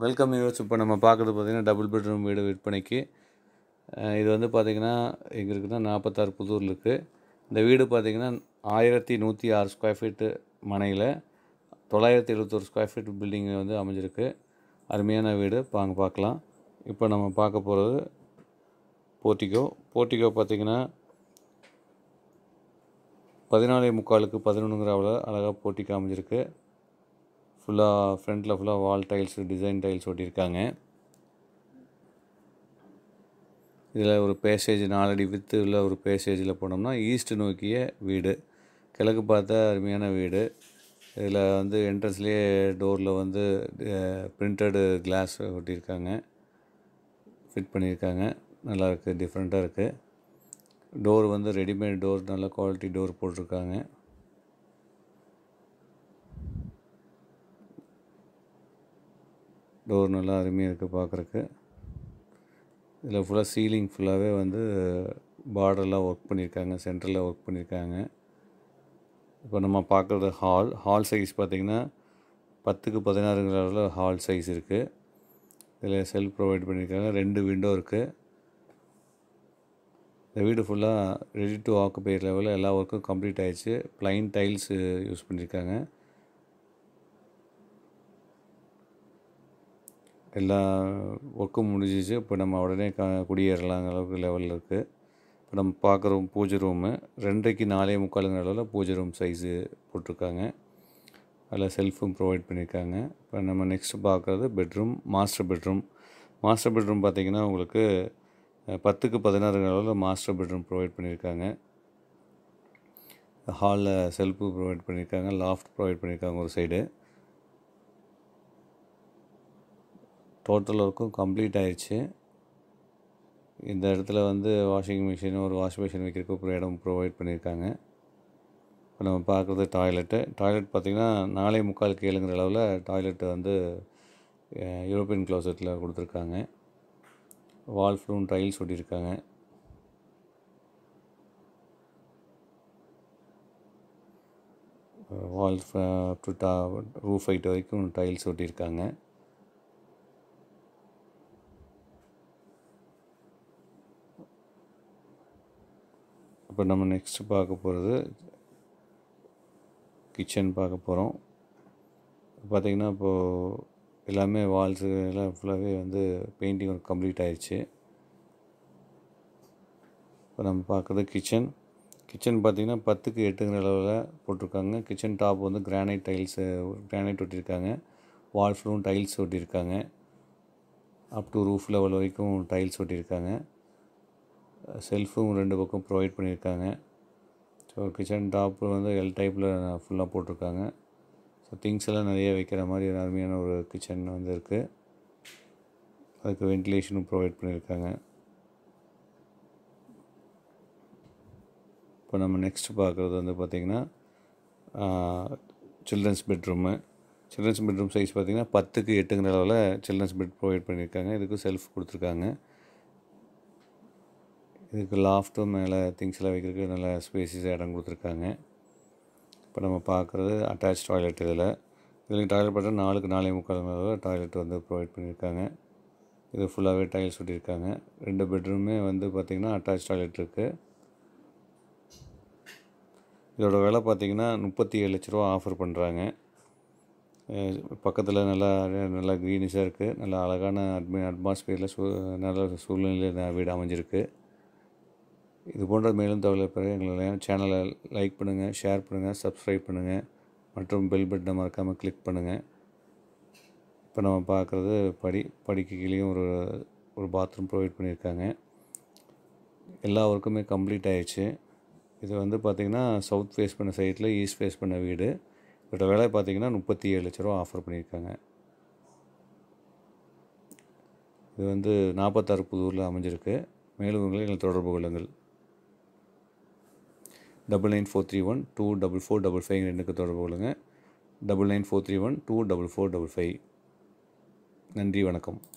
welcome use இப்போ நம்ம பார்க்குறது பார்த்திங்கன்னா டபுள் பெட்ரூம் வீடு விற்பனைக்கு அஹ் இது வந்து பார்த்திங்கன்னா எங்கே இருக்குன்னா நாற்பத்தாறு புதூரில் இருக்குது இந்த வீடு பார்த்திங்கன்னா ஆயிரத்தி நூற்றி ஆறு ஸ்கொயர் ஃபீட்டு மனையில் தொள்ளாயிரத்தி எழுபத்தொரு ஸ்கொயர் ஃபீட் பில்டிங் வந்து அமைஞ்சிருக்கு அருமையான வீடு வாங்க பார்க்கலாம் இப்போ நம்ம பார்க்க போகிறது போர்ட்டிகோ போர்ட்டிகோ பார்த்திங்கன்னா பதினாலே முக்காலுக்கு பதினொன்றுங்கிற அவ்வளோ அழகாக போர்ட்டிகோ அமைஞ்சிருக்கு ஃபுல்லாக ஃப்ரண்ட்டில் ஃபுல்லாக வால் டைல்ஸ் டிசைன் டைல்ஸ் ஒட்டியிருக்காங்க இதில் ஒரு பேசேஜ் நாலடி வித்து உள்ள ஒரு பேசேஜில் போனோம்னா ஈஸ்ட் நோக்கிய வீடு கிழக்கு பார்த்த அருமையான வீடு இதில் வந்து என்ட்ரன்ஸ்லேயே டோரில் வந்து பிரிண்டடு கிளாஸ் ஒட்டியிருக்காங்க ஃபிட் பண்ணியிருக்காங்க நல்லா இருக்குது டிஃப்ரெண்ட்டாக இருக்குது டோர் வந்து ரெடிமேட் டோர் நல்ல குவாலிட்டி டோர் போட்டிருக்காங்க டோர் நல்லா அருமையாக இருக்குது பார்க்குறக்கு இதில் ஃபுல்லாக சீலிங் ஃபுல்லாகவே வந்து பார்டர்லாம் ஒர்க் பண்ணியிருக்காங்க சென்டரில் ஒர்க் பண்ணியிருக்காங்க இப்போ நம்ம பார்க்குறது ஹால் ஹால் சைஸ் பார்த்திங்கன்னா பத்துக்கு பதினாறுங்கிற அளவில் ஹால் சைஸ் இருக்குது இதில் செல்ஃப் ப்ரொவைட் பண்ணியிருக்காங்க ரெண்டு விண்டோ இருக்குது இந்த வீடு ஃபுல்லாக ரெடி டு ஆக்குபை லெவலில் எல்லா ஒர்க்கும் கம்ப்ளீட் ஆயிடுச்சு ப்ளைன் டைல்ஸ் யூஸ் பண்ணியிருக்காங்க எல்லா ஒர்க்கும் முடிஞ்சிச்சு இப்போ நம்ம உடனே க குடியேறலாங்கிற அளவுக்கு லெவலில் இருக்குது இப்போ நம்ம பார்க்குற பூஜை ரூமு ரெண்டரைக்கு நாலே முக்காலுங்கிற அளவில் பூஜை ரூம் சைஸு போட்டிருக்காங்க அதில் செல்ஃபும் ப்ரொவைட் பண்ணியிருக்காங்க இப்போ நம்ம நெக்ஸ்ட் பார்க்குறது bedroom master bedroom master bedroom பார்த்திங்கன்னா உங்களுக்கு பத்துக்கு பதினாறுங்கிற அளவில் மாஸ்டர் பெட்ரூம் ப்ரொவைட் பண்ணியிருக்காங்க ஹாலில் செல்ஃபு ப்ரொவைட் பண்ணியிருக்காங்க லாஃப்ட் ப்ரொவைட் பண்ணியிருக்காங்க ஒரு சைடு டோட்டல் ஒர்க்கும் கம்ப்ளீட் ஆயிடுச்சு இந்த இடத்துல வந்து வாஷிங் மிஷின் ஒரு வாஷிங் மிஷின் வைக்கிறதுக்கு ஒரு இடம் ப்ரொவைட் பண்ணியிருக்காங்க இப்போ நம்ம பார்க்குறது டாய்லெட்டு டாய்லெட் பார்த்திங்கன்னா நாலே முக்கால் கேளுங்கிற அளவில் டாய்லெட்டு வந்து யூரோப்பியன் க்ளோசெட்டில் கொடுத்துருக்காங்க வால் ஃப்ளூன் டைல்ஸ் ஒட்டியிருக்காங்க wall to the roof height வரைக்கும் டைல்ஸ் ஒட்டியிருக்காங்க இப்போ நம்ம நெக்ஸ்ட் பார்க்க போகிறது கிச்சன் பார்க்க போகிறோம் பார்த்திங்கன்னா இப்போது எல்லாமே வால்ஸு எல்லாம் ஃபுல்லாகவே வந்து பெயிண்டிங் ஒர்க் கம்ப்ளீட் ஆயிடுச்சு இப்போ நம்ம பார்க்குறது கிச்சன் கிச்சன் பார்த்திங்கன்னா பத்துக்கு எட்டுங்கிற அளவில் போட்டிருக்காங்க கிச்சன் டாப் வந்து கிரானைட் டைல்ஸு கிரானைட் ஒட்டியிருக்காங்க வால் ஃப்ளூன் டைல்ஸ் ஒட்டியிருக்காங்க அப் டு ரூஃப் லெவல் வரைக்கும் டைல்ஸ் ஒட்டியிருக்காங்க செல்ஃபும் ரெண்டு பக்கம் ப்ரொவைட் பண்ணியிருக்காங்க ஸோ கிச்சன் டாப்பு வந்து எல் டைப்பில் ஃபுல்லாக போட்டிருக்காங்க ஸோ திங்ஸ் எல்லாம் நிறைய வைக்கிற மாதிரி அருமையான ஒரு கிச்சன் வந்து இருக்குது அதுக்கு வென்டிலேஷனும் ப்ரொவைட் பண்ணியிருக்காங்க இப்போ நம்ம நெக்ஸ்ட் பார்க்குறது வந்து பார்த்திங்கன்னா children's bedroom children's bedroom size பார்த்திங்கன்னா பத்துக்கு எட்டுங்கிற அளவில் சில்ட்ரன்ஸ் பெட் ப்ரொவைட் பண்ணியிருக்காங்க இதுக்கு செல்ஃப் கொடுத்துருக்காங்க இதுக்கு லாஃப்ட்டும் மேலே திங்ஸ் எல்லாம் வைக்கிறதுக்கு நல்ல ஸ்பேசிஸாக இடம் கொடுத்துருக்காங்க இப்போ நம்ம பார்க்குறது அட்டாச் டாய்லெட் இதில் இதில் டாய்லெட் பார்த்தா நாலுக்கு நாலே முக்கால் டாய்லெட் வந்து ப்ரொவைட் பண்ணியிருக்காங்க இது ஃபுல்லாகவே டைல்ஸ் ஒட்டியிருக்காங்க ரெண்டு பெட்ரூமே வந்து பார்த்திங்கன்னா அட்டாச் டாய்லெட் இருக்குது இதோட விலை பார்த்திங்கன்னா முப்பத்தி ஏழு லட்ச ரூபா ஆஃபர் பண்ணுறாங்க பக்கத்தில் நல்லா நல்லா க்ரீனிஷாக இருக்குது நல்லா அழகான அட்மி அட்மாஸ்பியரில் சூ நல்ல சூழ்நிலையில் வீடு அமைஞ்சிருக்கு இது போன்ற மேலும் தகவலை பெற எங்களுடைய சேனலை லைக் பண்ணுங்கள் ஷேர் பண்ணுங்கள் சப்ஸ்கிரைப் பண்ணுங்கள் மற்றும் பெல் பட்டனை மறக்காமல் கிளிக் பண்ணுங்கள் இப்போ நம்ம பார்க்குறது படி படிக்கு கீழேயும் ஒரு ஒரு பாத்ரூம் ப்ரொவைட் பண்ணியிருக்காங்க எல்லா ஒர்க்குமே கம்ப்ளீட் ஆயிடுச்சு இது வந்து பார்த்திங்கன்னா சவுத் ஃபேஸ் பண்ண சைட்டில் ஈஸ்ட் ஃபேஸ் பண்ண வீடு இதோட விலை பார்த்திங்கன்னா முப்பத்தி ஏழு லட்ச ரூபா ஆஃபர் பண்ணியிருக்காங்க இது வந்து நாற்பத்தாறு புதூரில் அமைஞ்சிருக்கு மேலும் உங்களை எங்களை தொடர்பு கொள்ளுங்கள் double nine four three one two double four double five ரெண்டுக்கு தொடர்பு கொள்ளுங்கள் double nine four three one two double four double five நன்றி வணக்கம்